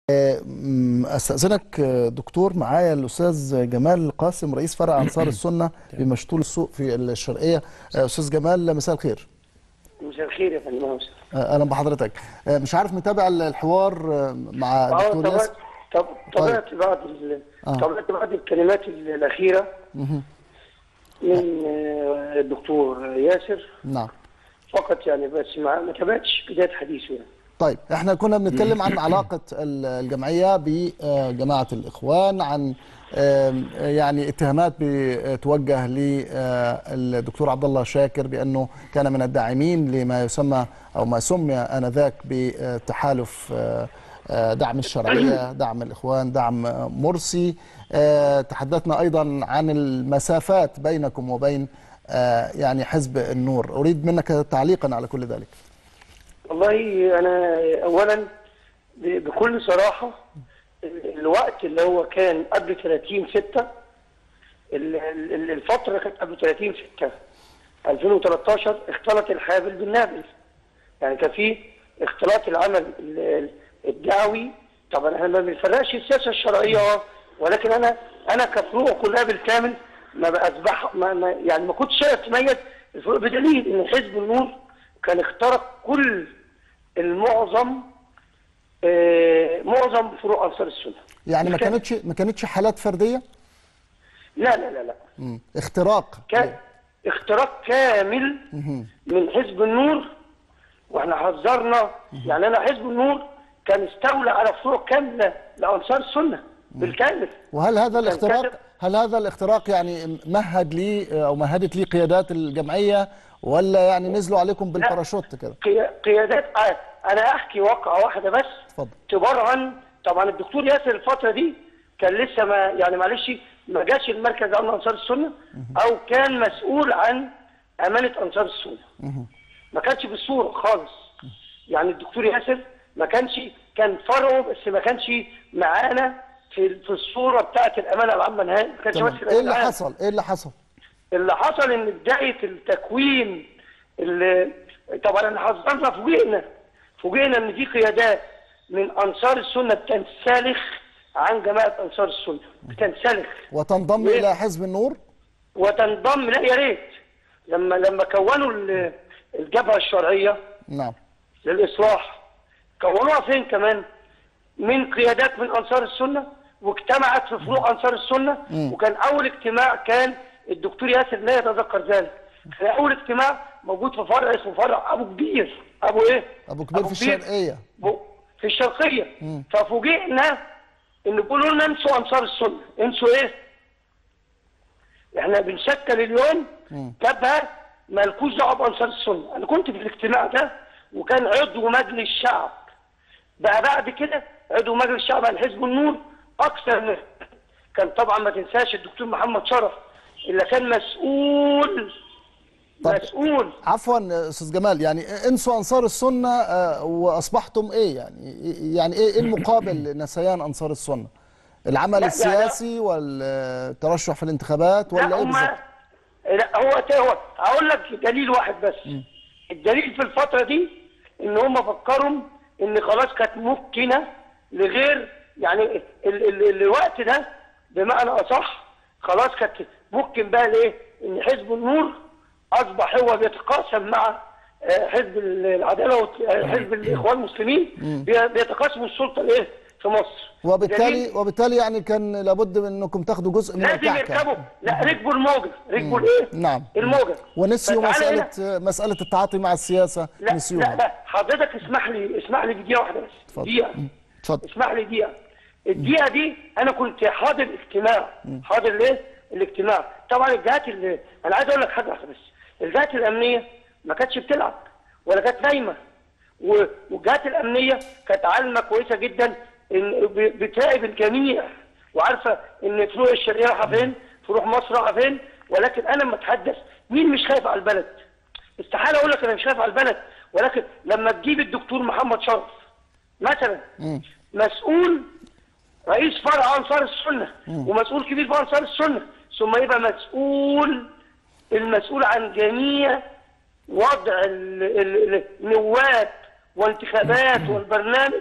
استاذنك دكتور معايا الاستاذ جمال قاسم رئيس فرع انصار السنه بمشطول السوق في الشرقيه استاذ جمال مساء الخير مساء الخير يا فندم اهلا بحضرتك مش عارف متابع الحوار مع اه الدكتور طبعا ياسر طب طبعت بعض ال- آه. طبعت بعض الكلمات الاخيره من آه، الدكتور ياسر نعم فقط يعني بس ما ما تابعتش بدايه حديثه يعني طيب احنا كنا بنتكلم عن علاقة ال- الجمعية بجماعة الإخوان عن آم، يعني اتهامات بتوجه للدكتور عبد الله شاكر بأنه كان من الداعمين لما يسمى أو ما سمي آنذاك بتحالف آه، آه، دعم الشرعية دعم الإخوان دعم مرسي آه، تحدثنا أيضا عن المسافات بينكم وبين آه، يعني حزب النور أريد منك تعليقا على كل ذلك والله انا اولا ب- بكل صراحه ال- الوقت اللي هو كان قبل 30 6 ال- ال- الفتره كانت قبل 30 6 2013 اختلط الحابل بالنابل يعني كان في اختلاط العمل ال- ال- الدعوي طبعا احنا ما بنفرقش السياسه الشرعيه اه ولكن انا انا كفروع كلها بالكامل ما بأصبح ما ما يعني ما كنتش شايف تميز الفروق بدليل ان حزب النور كان اخترق كل المعظم آه، معظم فروع انصار السنه يعني ما كان- كانتش ما كانتش حالات فرديه لا لا لا لا مم. اختراق كان اختراق كامل من حزب النور واحنا حذرنا يعني انا حزب النور كان استولى على فروع كامله لانصار السنه بالكامل وهل هذا كان الاختراق كاتب- هل هذا الاختراق يعني مهد لي او مهدت لي قيادات الجمعيه ولا يعني نزلوا عليكم بالباراشوت كده قيا- قيادات آه، انا احكي واقعه واحده بس اتفضل تبرعا طبعا الدكتور ياسر الفتره دي كان لسه ما يعني معلش ما جاش المركز امن انصار السنه او كان مسؤول عن امانه انصار السنه ما كانش بالصوره خالص يعني الدكتور ياسر ما كانش كان فرعه بس ما كانش معانا في في الصوره بتاعت الامانه العامه نهائي ما كانش تمام ماسك ايه اللي الأمانة. حصل ايه اللي حصل اللي حصل ان بدايه التكوين اللي طبعا احنا حذرنا فوجئنا فوجئنا ان في قيادات من انصار السنه بتنسلخ عن جماعه انصار السنه بتنسلخ وتنضم ليه؟ الى حزب النور وتنضم لا يا ريت لما لما كونوا ال- الجبهه الشرعيه نعم للاصلاح كونوها فين كمان من قيادات من انصار السنه واجتمعت في فروع انصار السنه وكان اول اجتماع كان الدكتور ياسر لا يتذكر ذلك كان اول اجتماع موجود في فرع اسمه فرع ابو كبير ابو ايه ابو كبير في الشرقيه ب- في الشرقيه ففوجئنا ان بيقولوا لنا انسوا انصار السنه انسوا ايه احنا بنشكل اليوم جبهه مالكوش دعوه بانصار السنه انا كنت في الاجتماع ده وكان عضو مجلس الشعب بقى بعد كده عضو مجلس الشعب عن حزب النور اكثر من كان طبعا ما تنساش الدكتور محمد شرف اللي كان مسؤول طب- مسؤول عفوا استاذ جمال يعني انسوا انصار السنه آه، واصبحتم ايه يعني يعني ايه إيه المقابل لنسيان انصار السنه العمل لا، السياسي والترشح في الانتخابات ولا لا ايه هم بالظبط لا هو هو اقول لك دليل واحد بس الدليل في الفتره دي ان هم فكروا ان خلاص كانت ممكنه لغير يعني ال ال الوقت ده بمعنى اصح خلاص كانت ممكن بقى ليه ان حزب النور اصبح هو بيتقاسم مع آه، حزب العداله وحزب الاخوان المسلمين بي- بيتقاسموا السلطه الايه في مصر وبالتالي دليل- وبالتالي يعني كان لابد من انكم تاخدوا جزء من لازم الكعكه يركبوا لا ركبوا الموجه ركبوا الايه نعم. الموجه ونسيوا فتعالى هنا. مساله مساله التعاطي مع السياسه لا لا نسيوها لا حضرتك اسمح لي اسمح لي بدقيقه واحده بس اتفضل. دقيقه مم. اتفضل اسمح لي دقيقه الدقيقه دي انا كنت حاضر اجتماع حاضر ليه الاجتماع طبعا الجهات اللي انا عايز اقول لك حاجه واحده بس الجهات الامنيه ما كانتش بتلعب ولا كانت نايمه و- والجهات الامنيه كانت عالمه كويسه جدا ان ب- بتراقب الجميع وعارفه ان فروع الشرقيه رايحه فين فروع مصر رايحه فين ولكن انا لما اتحدث مين مش خايف على البلد استحاله اقول لك انا مش خايف على البلد ولكن لما تجيب الدكتور محمد شرف مثلا مسؤول رئيس فرع انصار السنه ومسؤول كبير في انصار السنه ثم يبقى مسؤول المسؤول عن جميع وضع ال- ال- ال- النواب وانتخابات والبرنامج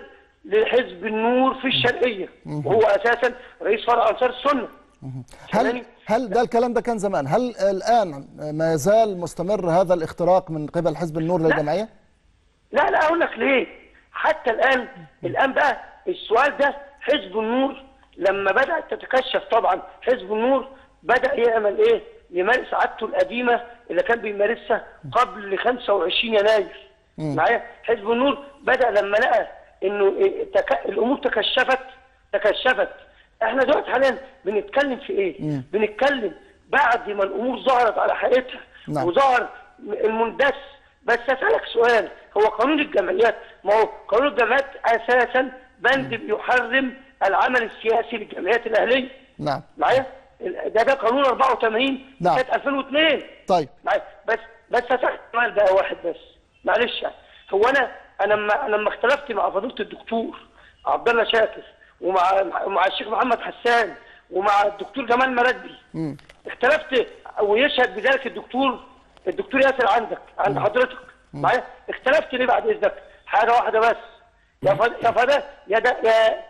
لحزب النور في الشرقيه وهو اساسا رئيس فرع انصار السنه هل يعني- هل ده الكلام ده كان زمان هل الان ما يزال مستمر هذا الاختراق من قبل حزب النور للجمعيه لا لا اقول لك ليه حتى الان الان بقى السؤال ده حزب النور لما بدات تتكشف طبعا حزب النور بدا يعمل ايه يمارس عادته القديمه اللي كان بيمارسها قبل 25 يناير معايا حزب النور بدا لما لقى انه إيه تك... الامور تكشفت تكشفت احنا دلوقتي حاليا بنتكلم في ايه بنتكلم بعد ما الامور ظهرت على حقيقتها نعم. وظهر المندس بس اسالك سؤال هو قانون الجمعيات ما هو قانون الجمعيات اساسا بند بيحرم العمل السياسي للجمعيات الاهليه نعم معايا ده ده قانون 84 نعم. سنه 2002 طيب معايا بس بس اسالك سؤال بقى واحد بس معلش يعني هو انا انا لما انا لما اختلفت مع فضيله الدكتور عبد الله شاكر ومع مع الشيخ محمد حسان ومع الدكتور جمال مراكبي اختلفت ويشهد بذلك الدكتور الدكتور ياسر عندك عند حضرتك معايا اختلفت ليه بعد اذنك حاجه واحده بس يا فد... يا فدا يا دا... يا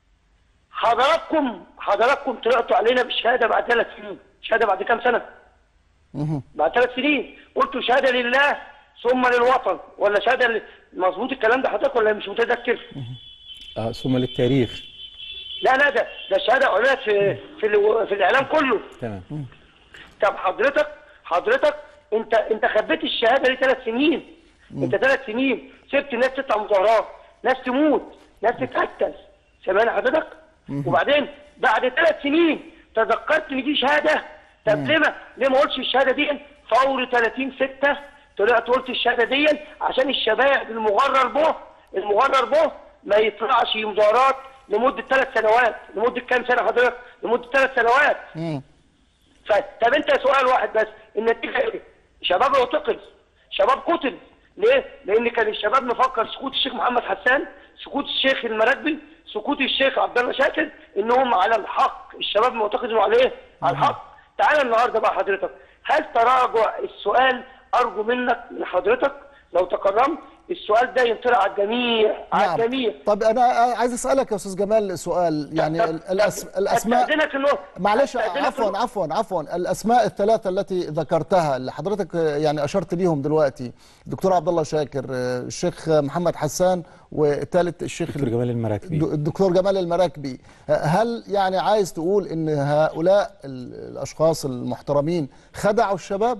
حضراتكم حضراتكم طلعتوا علينا بشهاده بعد ثلاث سنين شهاده بعد كام سنه بعد ثلاث سنين قلتوا شهاده لله ثم للوطن ولا شهاده ل... مظبوط الكلام ده حضرتك ولا مش متذكر آه ثم للتاريخ لا لا ده ده شهاده اعلنت في في, ال... في الاعلام كله تمام طب حضرتك حضرتك انت انت خبيت الشهاده دي ثلاث سنين انت ثلاث سنين سبت الناس تطلع مظاهرات ناس تموت ناس تتقتل سامعني حضرتك وبعدين بعد ثلاث سنين تذكرت ان دي شهاده طب ليه ما ليه ما قلتش الشهاده دي فور 30 6 طلعت قلت الشهاده دي عشان الشباب المغرر به المغرر به ما يطلعش مظاهرات لمده ثلاث سنوات لمده كام سنه حضرتك لمده ثلاث سنوات ف- طب انت سؤال واحد بس النتيجه ايه؟ شباب اعتقل شباب قتل ليه؟ لان كان الشباب مفكر سكوت الشيخ محمد حسان سكوت الشيخ المراكبي سكوت الشيخ عبد الله شاكر انهم على الحق الشباب معتقدين على ايه؟ على الحق تعالى النهارده بقى حضرتك هل تراجع السؤال ارجو منك من حضرتك لو تكرمت السؤال ده ينطرح على الجميع على نعم الجميع طب انا عايز اسالك يا استاذ جمال سؤال يعني طب- ال- طب الأس... الاسماء أستأذنك إنه- معلش أستأذنك عفوا إنه- عفوا عفوا الاسماء الثلاثه التي ذكرتها اللي حضرتك يعني اشرت ليهم دلوقتي الدكتور عبد الله شاكر الشيخ محمد حسان والثالث الشيخ دكتور جمال المراكبي الد- الدكتور جمال المراكبي هل يعني عايز تقول ان هؤلاء ال- الاشخاص المحترمين خدعوا الشباب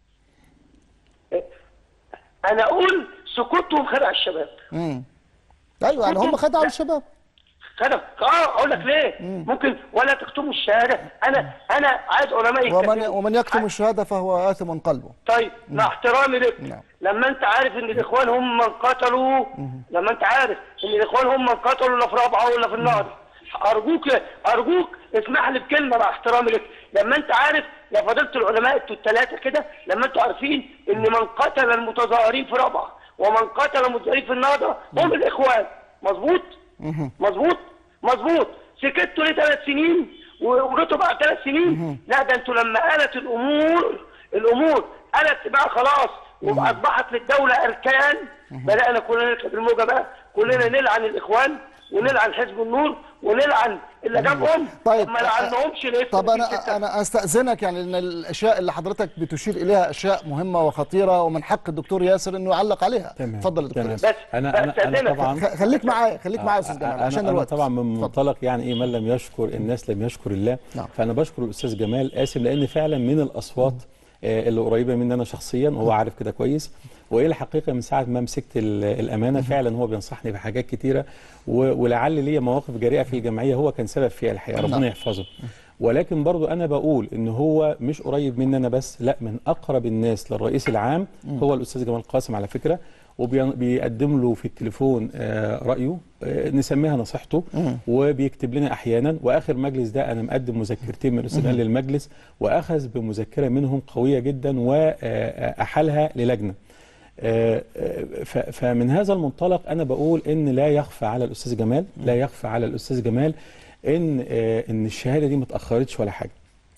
انا اقول سكوتهم خدع الشباب امم ايوه يعني هم خدعوا لا. الشباب خدع اه اقول لك ليه ممكن ولا تكتموا الشهاده انا انا عايز علماء ومن يتكلموا. ومن يكتم الشهاده فهو آثم قلبه طيب مع احترامي لك نعم. لما انت عارف ان الاخوان هم من قتلوا لما انت عارف ان الاخوان هم من قتلوا لا في رابعه ولا في النهر ارجوك ارجوك اسمح لي بكلمه مع احترامي لك لما انت عارف يا فضيله العلماء انتوا الثلاثه كده لما انتوا عارفين ان من قتل المتظاهرين في رابعه ومن قتل المتظاهرين في النهضه هم الاخوان مظبوط مظبوط مظبوط سكتوا لي ثلاث سنين وجيتوا بعد ثلاث سنين لا ده انتوا لما قالت الامور الامور قالت بقى خلاص واصبحت للدوله اركان بدانا كلنا نركب الموجه بقى كلنا نلعن الاخوان ونلعن حزب النور ونلعن اللي جابهم طيب ما لعنهمش ليه طب انا انا استاذنك يعني ان الاشياء اللي حضرتك بتشير اليها اشياء مهمه وخطيره ومن حق الدكتور ياسر انه يعلق عليها تمام اتفضل يا دكتور تمام. ياسر بس انا انا انا بستأذنك. طبعا خ- خليك معايا خليك معايا يا استاذ جمال أنا- عشان أنا الوقت طبعا من اتفضل. منطلق يعني ايه من لم يشكر الناس لم يشكر الله نعم. فانا بشكر الاستاذ جمال قاسم لان فعلا من الاصوات آه، اللي قريبه مني انا شخصيا وهو عارف كده كويس وايه الحقيقه من ساعه ما مسكت ال- الامانه فعلا هو بينصحني بحاجات كتيره و- ولعل ليا مواقف جريئه في الجمعيه هو كان سبب فيها الحقيقه نعم. ربنا يحفظه ولكن برضو انا بقول ان هو مش قريب مني انا بس لا من اقرب الناس للرئيس العام هو الاستاذ جمال قاسم على فكره وبيقدم له في التليفون آه، رايه آه، نسميها نصيحته وبيكتب لنا احيانا واخر مجلس ده انا مقدم مذكرتين من الاستاذ قال للمجلس واخذ بمذكره منهم قويه جدا واحالها للجنه آه، آه، ف- فمن هذا المنطلق انا بقول ان لا يخفى على الاستاذ جمال لا يخفى على الاستاذ جمال ان آه، ان الشهاده دي ما اتاخرتش ولا حاجه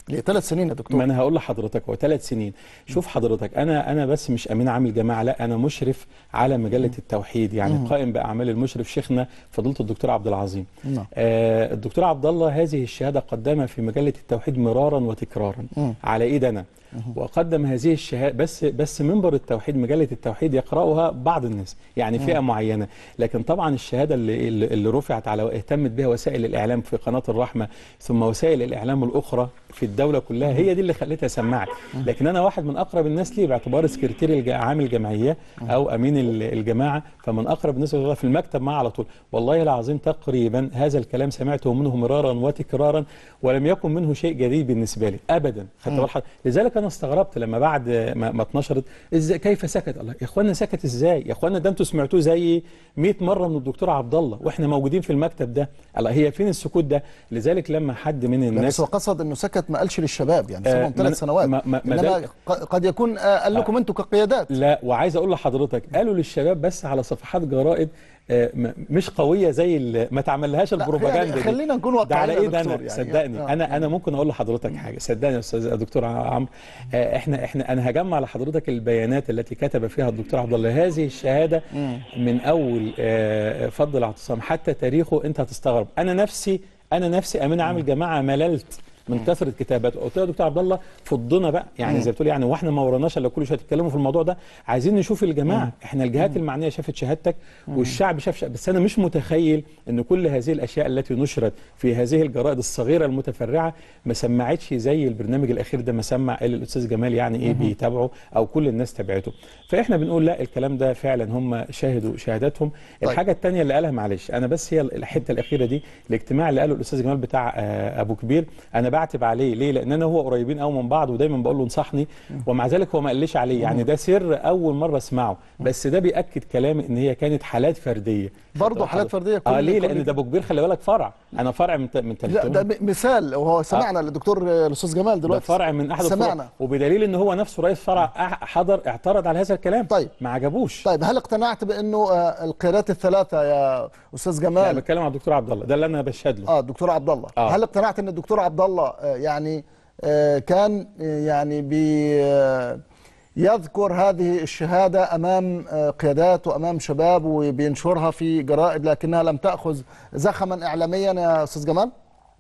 ليه ثلاث سنين يا دكتور ما انا هقول لحضرتك هو ثلاث سنين شوف حضرتك انا انا بس مش امين عام الجماعه لا انا مشرف على مجله التوحيد يعني قائم باعمال المشرف شيخنا فضيله الدكتور عبد العظيم نعم. آه الدكتور عبد الله هذه الشهاده قدمها في مجله التوحيد مرارا وتكرارا على ايد انا وقدم هذه الشهاده بس بس منبر التوحيد مجله التوحيد يقراها بعض الناس يعني فئه معينه لكن طبعا الشهاده اللي اللي اللي رفعت على اهتمت بها وسائل الاعلام في قناه الرحمه ثم وسائل الاعلام الاخرى في الدوله كلها هي دي اللي خلتها سمعت لكن انا واحد من اقرب الناس ليه باعتبار سكرتير الج- عام الجمعيه او امين ال- الجماعه فمن اقرب الناس إلى الله في المكتب معاه على طول والله العظيم تقريبا هذا الكلام سمعته منه مرارا وتكرارا ولم يكن منه شيء جديد بالنسبه لي ابدا خدت بال حضرتك؟ لذلك انا استغربت لما بعد ما, ما اتنشرت ازاي كيف سكت الله يا اخوانا سكت ازاي يا اخوانا ده انتوا سمعتوه زي 100 مره من الدكتور عبد الله واحنا موجودين في المكتب ده الله هي فين السكوت ده لذلك لما حد من لا الناس بس هو قصد انه سكت ما قالش للشباب يعني آه، سيبهم ما- ثلاث سنوات ما- ما- ما انما ده- ق- قد يكون آه، قال لكم انتم كقيادات لا وعايز اقول لحضرتك قالوا للشباب بس على صفحات جرائد آه، م- مش قويه زي ال- ما تعملهاش لا، البروباغندا يعني دي خلينا نكون ده على واقعيين يا ايه ده دكتور انا يعني. صدقني آه. انا انا ممكن اقول لحضرتك حاجه صدقني يا استاذ دكتور عمرو آه، احنا احنا انا هجمع لحضرتك البيانات التي كتب فيها الدكتور عبد الله هذه الشهاده من اول آه، فضل اعتصام حتى تاريخه انت هتستغرب انا نفسي انا نفسي امين عام الجماعه مللت من كثره كتاباته قلت له يا دكتور عبد الله فضنا بقى يعني زي ما بتقول يعني واحنا ما وراناش الا كل شويه تتكلموا في الموضوع ده عايزين نشوف الجماعه احنا الجهات المعنيه شافت شهادتك والشعب شاف شهادتك بس انا مش متخيل ان كل هذه الاشياء التي نشرت في هذه الجرائد الصغيره المتفرعه ما سمعتش زي البرنامج الاخير ده ما سمع اللي الاستاذ جمال يعني ايه بيتابعه او كل الناس تابعته فاحنا بنقول لا الكلام ده فعلا هم شاهدوا شهاداتهم طيب. الحاجه الثانيه اللي قالها معلش انا بس هي الحته الاخيره دي الاجتماع اللي قاله الاستاذ جمال بتاع آه، ابو كبير انا بعتب عليه ليه لان انا هو قريبين قوي من بعض ودايما بقول له انصحني ومع ذلك هو ما قاليش عليه يعني ده سر اول مره اسمعه بس ده بياكد كلامي ان هي كانت حالات فرديه برضه حالات فرديه اه كل- ليه كل- لان ده ابو كبير خلي بالك فرع انا فرع من ت- من لا ده تلتهم م- مثال وهو سمعنا الدكتور آه، الاستاذ جمال ده دلوقتي فرع من احد الفروع سمعنا وبدليل ان هو نفسه رئيس فرع أح- حضر اعترض على هذا الكلام طيب. ما عجبوش طيب هل اقتنعت بانه آه، القيادات الثلاثه يا استاذ لا جمال بتكلم على الدكتور عبد الله ده اللي انا بشهد له اه الدكتور عبد الله آه. هل اقتنعت ان الدكتور عبد الله آه، يعني آه، كان آه، يعني بي آه، يذكر هذه الشهادة أمام آه، قيادات وأمام شباب وبينشرها في جرائد لكنها لم تأخذ زخما إعلاميا يا أستاذ جمال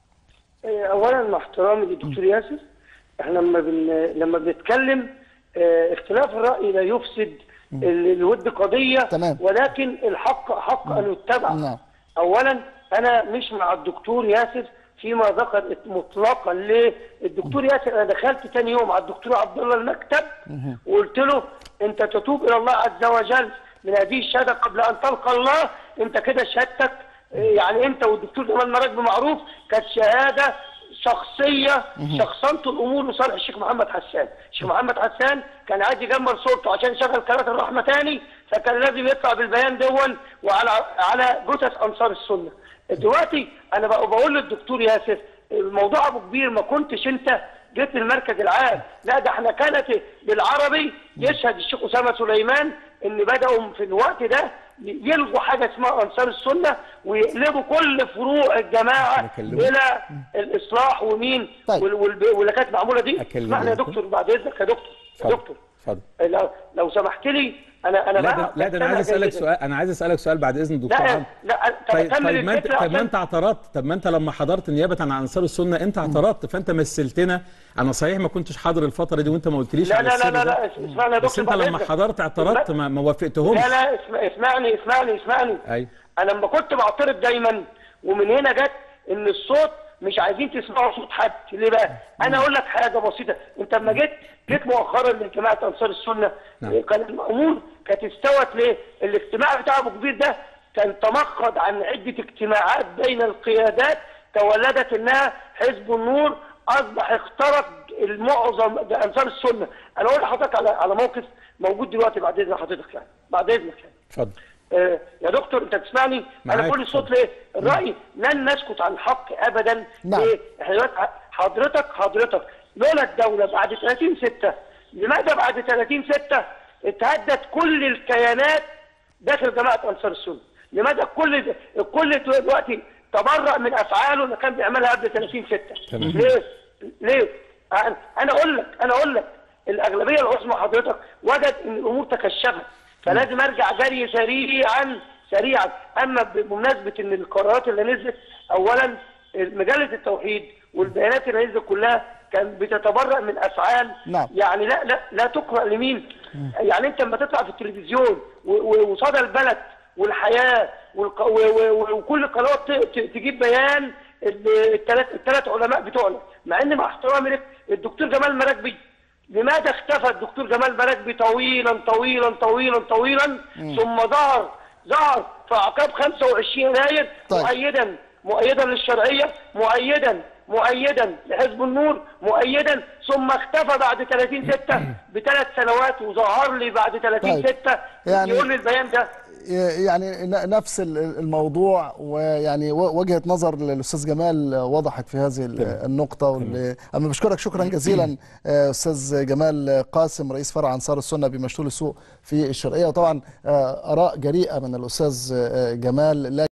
آه، اولا مع احترامي للدكتور ياسر احنا لما بن... لما بنتكلم آه، اختلاف الراي لا يفسد ال- الود قضيه تمام. ولكن الحق حق ان يتبع نعم. اولا انا مش مع الدكتور ياسر فيما ذكر مطلقا ليه الدكتور ياسر انا دخلت تاني يوم على الدكتور عبد الله المكتب وقلت له انت تتوب الى الله عز وجل من هذه الشهاده قبل ان تلقى الله انت كده شهادتك يعني انت والدكتور جمال مراكب معروف كانت شهاده شخصيه شخصنت الامور لصالح الشيخ محمد حسان، الشيخ محمد حسان كان عايز يجمل صورته عشان يشغل قناه الرحمه تاني فكان لازم يطلع بالبيان دون وعلى على جثث انصار السنه. دلوقتي انا بقى بقول للدكتور ياسر الموضوع ابو كبير ما كنتش انت جيت المركز العام لا ده احنا كانت بالعربي يشهد الشيخ اسامه سليمان ان بداوا في الوقت ده يلغوا حاجه اسمها انصار السنه ويقلبوا كل فروع الجماعه أكلمه. الى الاصلاح ومين طيب. وال- والب- واللي كانت معموله دي أكلمه. اسمعني يا دكتور بعد اذنك يا دكتور يا اتفضل دكتور اتفضل لو, لو سمحت لي انا انا لا بقى ده, لا ده انا عايز اسالك سؤال انا عايز اسالك سؤال بعد اذن الدكتور لا عمرو لا طب طيب أكمل طيب ما انت الفكرة طب ما عشان- انت اعترضت طب ما انت لما حضرت نيابه عن انصار السنه انت اعترضت فانت مثلتنا انا صحيح ما كنتش حاضر الفتره دي وانت ما قلتليش لا على لا لا السر لا, ده. لا اسمعني يا بس دكتور انت بعد لما إذنك. حضرت اعترضت ما, ما وافقتهمش لا لا اسم- اسمعني اسمعني اسمعني ايوه انا لما كنت بعترض دايما ومن هنا جت ان الصوت مش عايزين تسمعوا صوت حد ليه بقى انا اقول لك حاجه بسيطه انت لما جيت جيت مؤخرا من جماعه انصار السنه نعم. كان الامور كانت استوت ليه الاجتماع بتاع ابو كبير ده كان تمخض عن عده اجتماعات بين القيادات تولدت انها حزب النور اصبح اخترق المعظم ده انصار السنه انا اقول لحضرتك على على موقف موجود دلوقتي بعد اذن حضرتك يعني بعد اذنك يعني اتفضل آه، يا دكتور انت بتسمعني معاك. انا بقول الصوت ليه الراي لن نسكت عن الحق ابدا نعم. ليه احنا دلوقتي حضرتك حضرتك لولا الدوله بعد 30 6 لماذا بعد 30 6 اتهدت كل الكيانات داخل جماعه انصار السنه لماذا كل الكل دلوقتي تبرأ من افعاله اللي كان بيعملها قبل 30 6 تمام. ليه ليه انا أنا اقول لك انا اقول لك الاغلبيه العظمى حضرتك وجد ان الامور تكشفت فلازم ارجع جري سريعا سريعا اما بمناسبه ان القرارات اللي نزلت اولا مجله التوحيد والبيانات اللي نزلت كلها كان بتتبرأ من افعال نعم. يعني لا لا لا تقرأ لمين يعني انت لما تطلع في التلفزيون و- و- وصدى البلد والحياه والق- و- و- و- وكل القنوات ت- ت- تجيب بيان الثلاث الثلاث علماء بتوعنا مع ان مع احترامي لك الدكتور جمال مراكبي لماذا اختفى الدكتور جمال مراكبي طويلا طويلا طويلا طويلا ثم ظهر ظهر في اعقاب 25 يناير طيب. مؤيدا مؤيدا للشرعيه مؤيدا مؤيدا لحزب النور مؤيدا ثم اختفى بعد 30 6 بثلاث سنوات وظهر لي بعد 30 طيب. 6 يعني- يقول لي البيان ده يعني ن- نفس ال- الموضوع ويعني و- وجهة نظر الأستاذ جمال وضحت في هذه ال- النقطة واللي أما بشكرك شكرا جزيلا آه، أستاذ جمال قاسم رئيس فرع أنصار السنة بمشتول السوق في الشرقية وطبعا آه، آراء جريئة من الأستاذ آه، جمال لا